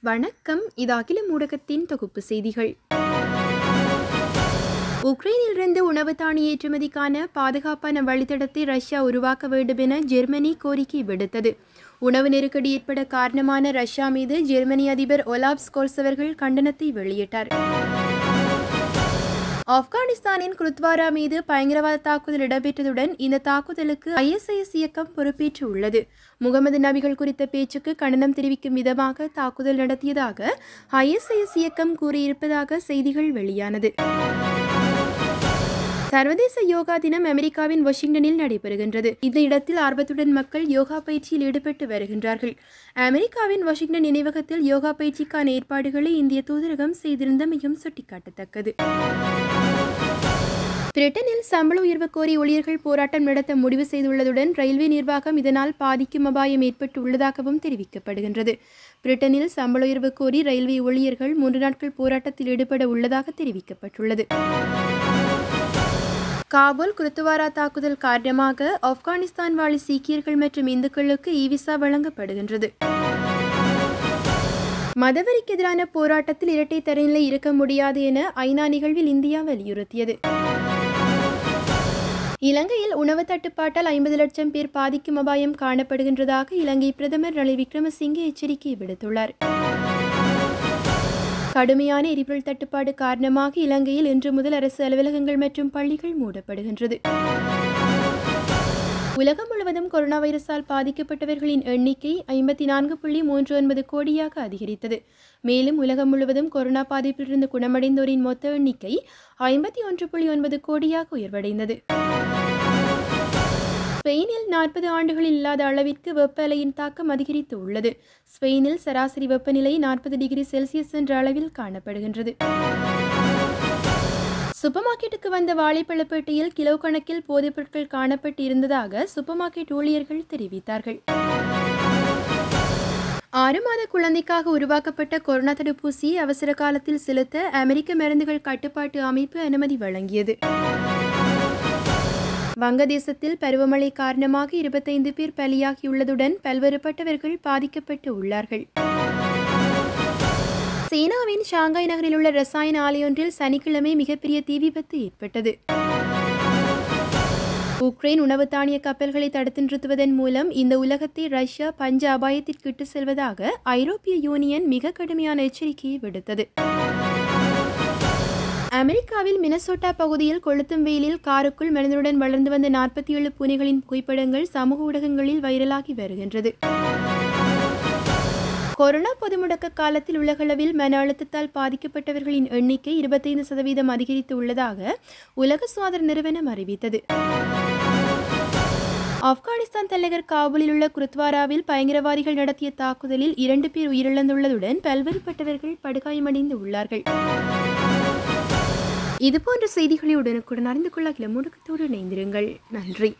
வணக்கம் இது அகில ஊடகத்தின் தொகுப்பு செய்திகள் உக்ரைனிலிருந்து உணவு தானி ஏற்றுமதிக்கான பாதுகாப்பான வழித்தடத்தை ரஷ்யா உருவாக்க வேண்டும் என ஜெர்மனி கோரிக்கை விடுத்தது உணவு நெருக்கடி ஏற்பட காரணமான ரஷ்யா மீது ஜெர்மனி அதிபர் ஒலாப் ஸ்கோல்ஸ் அவர்கள் கண்டனத்தை வெளியிட்டார் ஆப்கானிஸ்தானின் குருத்வாரா மீது பயங்கரவாத தாக்குதல் இடம்பெற்றதுடன் இந்த தாக்குதலுக்கு ஐஎஸ்ஐஎஸ் இயக்கம் பொறுப்பேற்று உள்ளது முகமது நபிகள் குறித்த பேச்சுக்கு கண்டனம் தெரிவிக்கும் விதமாக தாக்குதல் நடத்தியதாக ஐஎஸ்ஐஎஸ் இயக்கம் கூறியிருப்பதாக செய்திகள் வெளியானது சர்வதேச யோகா தினம் அமெரிக்காவின் வாஷிங்டனில் நடைபெறுகின்றது இந்த இடத்தில் ஆர்வத்துடன் மக்கள் யோகா பயிற்சியில் ஈடுபட்டு வருகின்றார்கள் அமெரிக்காவின் வாஷிங்டன் நினைவகத்தில் யோகா பயிற்சிக்கான ஏற்பாடுகளை இந்திய தூதரகம் செய்திருந்தமையும் சுட்டிக்காட்டத்தக்கது பிரிட்டனில் சம்பள உயர்வு கோரி ஊழியர்கள் போராட்டம் நடத்த முடிவு செய்துள்ளதுடன் ரயில்வே நிர்வாகம் இதனால் பாதிக்கும் அபாயம் ஏற்பட்டு உள்ளதாகவும் தெரிவிக்கப்படுகின்றது பிரிட்டனில் சம்பள உயர்வு கோரி ரயில்வே ஊழியர்கள் மூன்று நாட்கள் போராட்டத்தில் ஈடுபட உள்ளதாக தெரிவிக்கப்பட்டுள்ளது காபூல் குருத்துவாரா தாக்குதல் காரணமாக ஆப்கானிஸ்தான் வாழ் சீக்கியர்கள் மற்றும் இந்துக்களுக்கு இ விசா வழங்கப்படுகின்றது மதவெறிக்கு எதிரான போராட்டத்தில் இரட்டை தரநிலை இருக்க முடியாது என ஐநா நிகழ்வில் இந்தியா வலியுறுத்தியது இலங்கையில் உணவு தட்டுப்பாட்டால் ஐம்பது லட்சம் பேர் பாதிக்கும் அபாயம் காணப்படுகின்றதாக இலங்கை பிரதமர் ரணில் விக்ரமசிங்கே எச்சரிக்கை விடுத்துள்ளார் கடுமையான எரிபொருள் தட்டுப்பாடு காரணமாக இலங்கையில் இன்று முதல் அரசு அலுவலகங்கள் மற்றும் பள்ளிகள் மூடப்படுகின்றது உலகம் முழுவதும் கொரோனா வைரஸால் பாதிக்கப்பட்டவர்களின் எண்ணிக்கை ஐம்பத்தி நான்கு புள்ளி மூன்று ஒன்பது கோடியாக அதிகரித்தது மேலும் உலகம் முழுவதும் கொரோனா பாதிப்பிலிருந்து குணமடைந்தோரின் மொத்த எண்ணிக்கை ஐம்பத்தி ஒன்று புள்ளி ஒன்பது கோடியாக உயர்வடைந்தது ஸ்பெயினில் நாற்பது ஆண்டுகளில் இல்லாத அளவிற்கு வெப்ப அலையின் தாக்கம் அதிகரித்து உள்ளது ஸ்பெயினில் சராசரி வெப்பநிலை நாற்பது டிகிரி செல்சியஸ் என்ற அளவில் காணப்படுகின்றது சூப்பர் மார்க்கெட்டுக்கு வந்த வாழைப்பழப்பேட்டையில் கிலோ கணக்கில் போதைப் பொருட்கள் காணப்பட்டு இருந்ததாக சூப்பர் மார்க்கெட் ஊழியர்கள் தெரிவித்தார்கள் ஆறு மாத குழந்தைக்காக உருவாக்கப்பட்ட கொரோனா தடுப்பூசியை அவசர காலத்தில் செலுத்த அமெரிக்க மருந்துகள் கட்டுப்பாட்டு அமைப்பு அனுமதி வழங்கியது வங்கதேசத்தில் பருவமழை காரணமாக இருபத்தைந்து பேர் பலியாகியுள்ளதுடன் பல்வேறுபட்டவர்கள் பாதிக்கப்பட்டு உள்ளார்கள் சீனாவின் ஷாங்காய் நகரில் உள்ள ரசாயன ஆலையொன்றில் சனிக்கிழமை மிகப்பெரிய தீ விபத்து ஏற்பட்டது உக்ரைன் உணவு தானிய கப்பல்களை தடுத்து நிறுத்துவதன் மூலம் இந்த உலகத்தை ரஷ்யா பஞ்ச அபாயத்திற்கு இட்டு செல்வதாக ஐரோப்பிய யூனியன் மிக கடுமையான எச்சரிக்கையை விடுத்தது அமெரிக்காவில் மினசோட்டா பகுதியில் கொளுத்தும் வெயிலில் காருக்குள் மனிதனுடன் வளர்ந்து வந்த நாற்பத்தி ஏழு பூனைகளின் புகைப்படங்கள் சமூக ஊடகங்களில் வைரலாகி வருகின்றது கொரோனா பொது முடக்க காலத்தில் உலகளவில் மன அழுத்தத்தால் பாதிக்கப்பட்டவர்களின் எண்ணிக்கை இருபத்தைந்து சதவீதம் அதிகரித்து உள்ளதாக உலக சுகாதார நிறுவனம் அறிவித்தது ஆப்கானிஸ்தான் தலைநகர் காபூலில் உள்ள குருத்வாராவில் பயங்கரவாதிகள் நடத்திய தாக்குதலில் இரண்டு பேர் உயிரிழந்துள்ளதுடன் பல்வேறுபட்டவர்கள் படுகாயமடைந்து உள்ளார்கள் இதுபோன்ற செய்திகளை உடனுக்குடன் அறிந்து கொள்ள கிளமுடக்கத்தோடு இணைந்திருங்கள் நன்றி